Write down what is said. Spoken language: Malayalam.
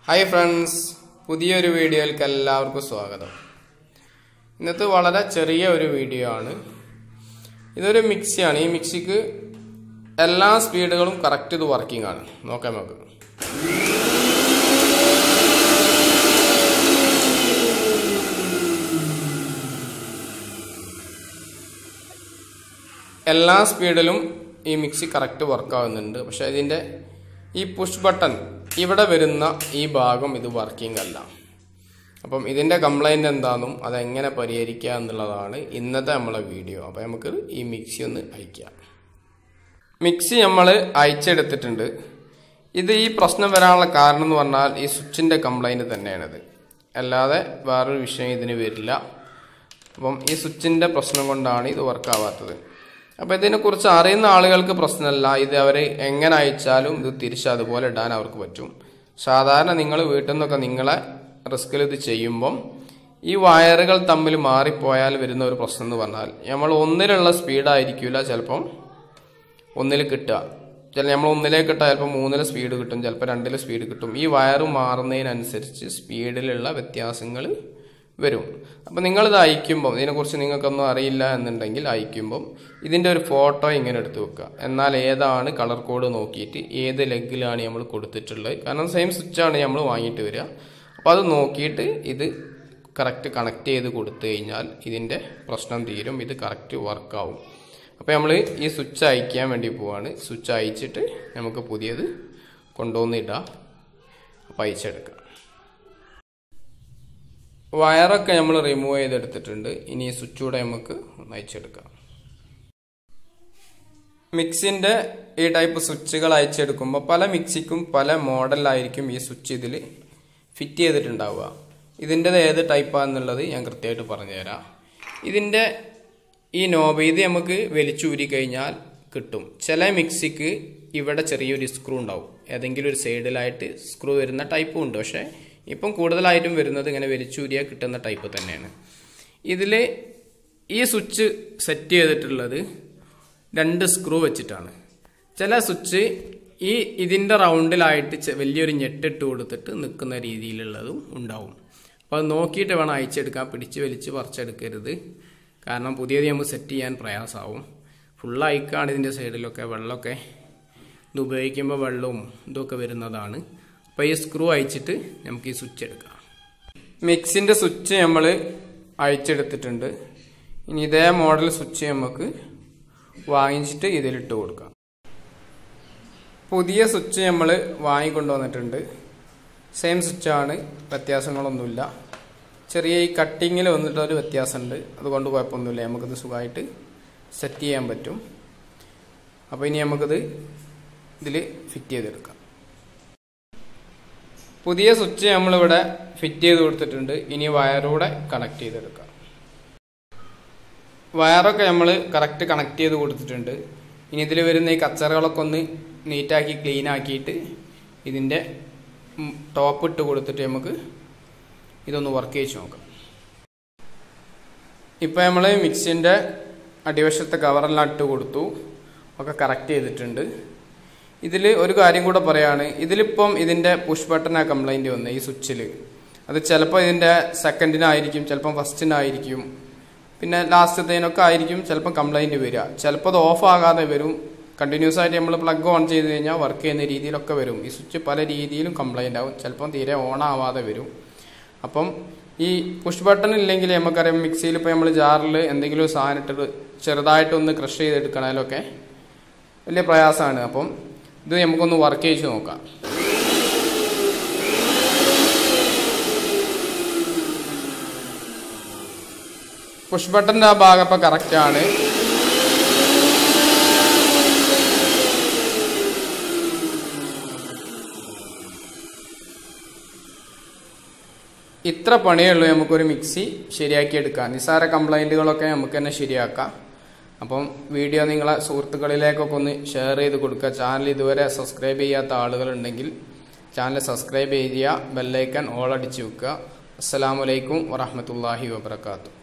ഹായ് ഫ്രണ്ട്സ് പുതിയൊരു വീഡിയോയിലേക്ക് എല്ലാവർക്കും സ്വാഗതം ഇന്നത്തെ വളരെ ചെറിയ ഒരു വീഡിയോ ആണ് ഇതൊരു മിക്സിയാണ് ഈ മിക്സിക്ക് എല്ലാ സ്പീഡുകളും കറക്റ്റ് ഇത് വർക്കിംഗ് ആണ് നോക്കാം നമുക്ക് എല്ലാ സ്പീഡിലും ഈ മിക്സി കറക്റ്റ് വർക്ക് ആവുന്നുണ്ട് പക്ഷെ ഇതിൻ്റെ ഈ പുഷ് ബട്ടൺ ഇവിടെ വരുന്ന ഈ ഭാഗം ഇത് വർക്കിംഗ് അല്ല അപ്പം ഇതിൻ്റെ കംപ്ലൈൻറ്റ് എന്താണെന്നും അതെങ്ങനെ പരിഹരിക്കുക എന്നുള്ളതാണ് ഇന്നത്തെ നമ്മളെ വീഡിയോ അപ്പോൾ നമുക്ക് ഈ മിക്സി ഒന്ന് അയക്കാം മിക്സി നമ്മൾ അയച്ചെടുത്തിട്ടുണ്ട് ഇത് ഈ പ്രശ്നം വരാനുള്ള കാരണം എന്ന് പറഞ്ഞാൽ ഈ സ്വിച്ചിൻ്റെ കംപ്ലൈൻറ്റ് തന്നെയാണിത് അല്ലാതെ വേറൊരു വിഷയം ഇതിന് വരില്ല അപ്പം ഈ സ്വിച്ചിൻ്റെ പ്രശ്നം കൊണ്ടാണ് ഇത് വർക്ക് ആവാത്തത് അപ്പോൾ ഇതിനെക്കുറിച്ച് അറിയുന്ന ആളുകൾക്ക് പ്രശ്നമല്ല ഇത് അവർ എങ്ങനെ അയച്ചാലും ഇത് തിരിച്ച് അതുപോലെ ഇടാൻ അവർക്ക് പറ്റും സാധാരണ നിങ്ങൾ വീട്ടിൽ നിന്നൊക്കെ നിങ്ങളെ റിസ്കിൽ ഇത് ചെയ്യുമ്പം ഈ വയറുകൾ തമ്മിൽ മാറിപ്പോയാൽ വരുന്ന ഒരു പ്രശ്നം എന്ന് പറഞ്ഞാൽ നമ്മൾ ഒന്നിലുള്ള സ്പീഡായിരിക്കില്ല ചിലപ്പം ഒന്നിൽ കിട്ടുക ചില നമ്മൾ ഒന്നിലേക്ക് ഇട്ടാൽ ചിലപ്പോൾ മൂന്നിൽ സ്പീഡ് കിട്ടും ചിലപ്പോൾ രണ്ടിൽ സ്പീഡ് കിട്ടും ഈ വയറ് മാറുന്നതിനനുസരിച്ച് സ്പീഡിലുള്ള വ്യത്യാസങ്ങൾ വരും അപ്പം നിങ്ങളിത് അയക്കുമ്പം ഇതിനെക്കുറിച്ച് നിങ്ങൾക്കൊന്നും അറിയില്ല എന്നുണ്ടെങ്കിൽ അയക്കുമ്പം ഇതിൻ്റെ ഒരു ഫോട്ടോ ഇങ്ങനെ എടുത്ത് വെക്കുക എന്നാൽ ഏതാണ് കളർ കോഡ് നോക്കിയിട്ട് ഏത് ലെഗിലാണ് നമ്മൾ കൊടുത്തിട്ടുള്ളത് കാരണം സെയിം സ്വിച്ചാണ് നമ്മൾ വാങ്ങിയിട്ട് വരിക അപ്പോൾ അത് നോക്കിയിട്ട് ഇത് കറക്റ്റ് കണക്ട് ചെയ്ത് കൊടുത്തു കഴിഞ്ഞാൽ ഇതിൻ്റെ പ്രശ്നം തീരും ഇത് കറക്റ്റ് വർക്കാവും അപ്പോൾ നമ്മൾ ഈ സ്വിച്ച് അയക്കാൻ വേണ്ടി പോവാണ് സ്വിച്ച് അയച്ചിട്ട് നമുക്ക് പുതിയത് കൊണ്ടുവന്നിടാം അപ്പോൾ അയച്ചെടുക്കാം വയറൊക്കെ നമ്മൾ റിമൂവ് ചെയ്തെടുത്തിട്ടുണ്ട് ഇനി ഈ സ്വിച്ച് കൂടെ നമുക്ക് ഒന്ന് അയച്ചെടുക്കാം മിക്സിൻ്റെ ഈ ടൈപ്പ് സ്വിച്ചുകൾ അയച്ചെടുക്കുമ്പോൾ പല മിക്സിക്കും പല മോഡലായിരിക്കും ഈ സ്വിച്ച് ഇതിൽ ഫിറ്റ് ചെയ്തിട്ടുണ്ടാവുക ഇതിൻ്റെത് ഏത് ടൈപ്പാണെന്നുള്ളത് ഞാൻ കൃത്യമായിട്ട് പറഞ്ഞുതരാം ഇതിൻ്റെ ഈ നോബ് ഇത് നമുക്ക് വലിച്ചൂരി കഴിഞ്ഞാൽ കിട്ടും ചില മിക്സിക്ക് ഇവിടെ ചെറിയൊരു സ്ക്രൂ ഉണ്ടാവും ഏതെങ്കിലും ഒരു സൈഡിലായിട്ട് സ്ക്രൂ വരുന്ന ടൈപ്പും ഉണ്ട് പക്ഷേ ഇപ്പം കൂടുതലായിട്ടും വരുന്നത് ഇങ്ങനെ വലിച്ചൂരിയാൽ കിട്ടുന്ന ടൈപ്പ് തന്നെയാണ് ഇതിൽ ഈ സ്വിച്ച് സെറ്റ് ചെയ്തിട്ടുള്ളത് രണ്ട് സ്ക്രൂ വെച്ചിട്ടാണ് ചില സ്വിച്ച് ഈ ഇതിൻ്റെ റൗണ്ടിലായിട്ട് ചെ- വലിയൊരു ഞെട്ടിട്ട് കൊടുത്തിട്ട് നിൽക്കുന്ന രീതിയിലുള്ളതും ഉണ്ടാവും അപ്പോൾ അത് നോക്കിയിട്ട് വേണം അയച്ചെടുക്കാൻ പിടിച്ച് വലിച്ച് പറിച്ചെടുക്കരുത് കാരണം പുതിയത് നമുക്ക് സെറ്റ് ചെയ്യാൻ പ്രയാസമാവും ഫുൾ അയക്കാണ് ഇതിൻ്റെ സൈഡിലൊക്കെ വെള്ളമൊക്കെ ഇത് ഉപയോഗിക്കുമ്പോൾ വെള്ളവും ഇതൊക്കെ വരുന്നതാണ് അപ്പോൾ ഈ സ്ക്രൂ അയച്ചിട്ട് നമുക്ക് ഈ സ്വിച്ച് എടുക്കാം മിക്സിൻ്റെ സ്വിച്ച് നമ്മൾ അയച്ചെടുത്തിട്ടുണ്ട് ഇനി ഇതേ മോഡൽ സ്വിച്ച് നമുക്ക് വാങ്ങിച്ചിട്ട് ഇതിലിട്ട് കൊടുക്കാം പുതിയ സ്വിച്ച് നമ്മൾ വാങ്ങിക്കൊണ്ടുവന്നിട്ടുണ്ട് സെയിം സ്വിച്ചാണ് വ്യത്യാസങ്ങളൊന്നുമില്ല ചെറിയ ഈ കട്ടിങ്ങിൽ വന്നിട്ടൊരു വ്യത്യാസമുണ്ട് അതുകൊണ്ട് കുഴപ്പമൊന്നുമില്ല നമുക്കിത് സുഖമായിട്ട് സെറ്റ് ചെയ്യാൻ പറ്റും അപ്പോൾ ഇനി നമുക്കിത് ഇതിൽ ഫിറ്റ് ചെയ്തെടുക്കാം പുതിയ സ്വിച്ച് നമ്മളിവിടെ ഫിറ്റ് ചെയ്ത് കൊടുത്തിട്ടുണ്ട് ഇനി വയറൂടെ കണക്ട് ചെയ്തെടുക്കാം വയറൊക്കെ നമ്മൾ കറക്റ്റ് കണക്ട് ചെയ്ത് കൊടുത്തിട്ടുണ്ട് ഇനി ഇതിൽ വരുന്ന ഈ കച്ചറകളൊക്കെ ഒന്ന് നീറ്റാക്കി ക്ലീൻ ആക്കിയിട്ട് ഇതിൻ്റെ ടോപ്പ് ഇട്ട് കൊടുത്തിട്ട് നമുക്ക് ഇതൊന്ന് വർക്ക് ചെയ്ച്ച് നോക്കാം ഇപ്പം നമ്മൾ മിക്സിൻ്റെ അടിവശത്തെ കവറെല്ലാം ഇട്ട് കൊടുത്തു ഒക്കെ കറക്റ്റ് ചെയ്തിട്ടുണ്ട് ഇതിൽ ഒരു കാര്യം കൂടെ പറയാണ് ഇതിലിപ്പം ഇതിൻ്റെ പുഷ് ബട്ടനാ കംപ്ലൈൻറ്റ് വന്നത് ഈ സ്വിച്ചിൽ അത് ചിലപ്പോൾ ഇതിൻ്റെ സെക്കൻഡിനായിരിക്കും ചിലപ്പം ഫസ്റ്റിനായിരിക്കും പിന്നെ ലാസ്റ്റത്തേനൊക്കെ ആയിരിക്കും ചിലപ്പം കംപ്ലൈൻറ്റ് വരിക ചിലപ്പോൾ അത് ഓഫ് ആകാതെ വരും കണ്ടിന്യൂസ് ആയിട്ട് നമ്മൾ പ്ലഗ് ഓൺ ചെയ്ത് കഴിഞ്ഞാൽ വർക്ക് ചെയ്യുന്ന രീതിയിലൊക്കെ വരും ഈ സ്വിച്ച് പല രീതിയിലും കംപ്ലൈൻ്റ് ആവും ചിലപ്പം തീരെ ഓൺ ആവാതെ വരും അപ്പം ഈ പുഷ് ബട്ടൺ ഇല്ലെങ്കിൽ നമുക്കറിയാം മിക്സിയിൽ ഇപ്പോൾ നമ്മൾ ജാറിൽ എന്തെങ്കിലും ഒരു സാധനം ഇട്ടിട്ട് ചെറുതായിട്ടൊന്ന് ക്രഷ് ചെയ്തെടുക്കണതിലൊക്കെ വലിയ പ്രയാസമാണ് അപ്പം ഇത് നമുക്കൊന്ന് വർക്ക് ചെയ്ത് നോക്കാം പുഷ് ബട്ടൻ്റെ ആ ഭാഗം ഇപ്പം കറക്റ്റാണ് ഇത്ര പണിയേ ഉള്ളൂ നമുക്കൊരു മിക്സി ശരിയാക്കി എടുക്കാം നിസ്സാര കംപ്ലൈൻറ്റുകളൊക്കെ നമുക്ക് തന്നെ ശരിയാക്കാം അപ്പം വീഡിയോ നിങ്ങളെ സുഹൃത്തുക്കളിലേക്കൊക്കെ ഒന്ന് ഷെയർ ചെയ്ത് കൊടുക്കുക ചാനൽ ഇതുവരെ സബ്സ്ക്രൈബ് ചെയ്യാത്ത ആളുകളുണ്ടെങ്കിൽ ചാനൽ സബ്സ്ക്രൈബ് ചെയ്യുക ബെല്ലൈക്കൺ ഓൾ അടിച്ച് വെക്കുക അസ്സലാമലൈക്കും വറഹമത്തല്ലാഹി വബർക്കാത്തു